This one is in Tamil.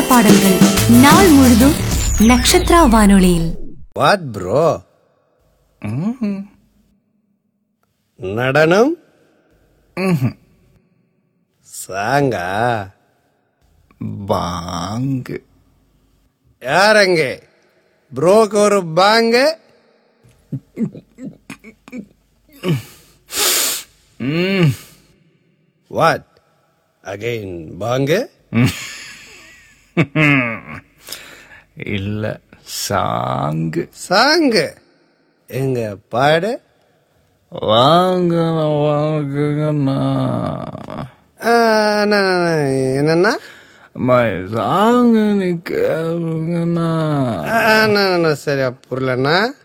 பாடல்கள் நாள் முழுதும் நட்சத்திரா வானொலியில் வாட் ப்ரோ நடனம் சாங்கா பாங்கு யாரங்க ப்ரோக்கு ஒரு பாங்க வாட் அகைன் பாங்க இல்ல சாங்கு சாங்கு எங்க பாடு வாங்க வாங்குங்கண்ணா ஆ, அண்ணா, அண்ணா, என்னண்ணா அம்மா சாங்கு நீ கேளுங்கண்ணா ஆ, அண்ணா, அண்ணா, சரியா புரியலண்ணா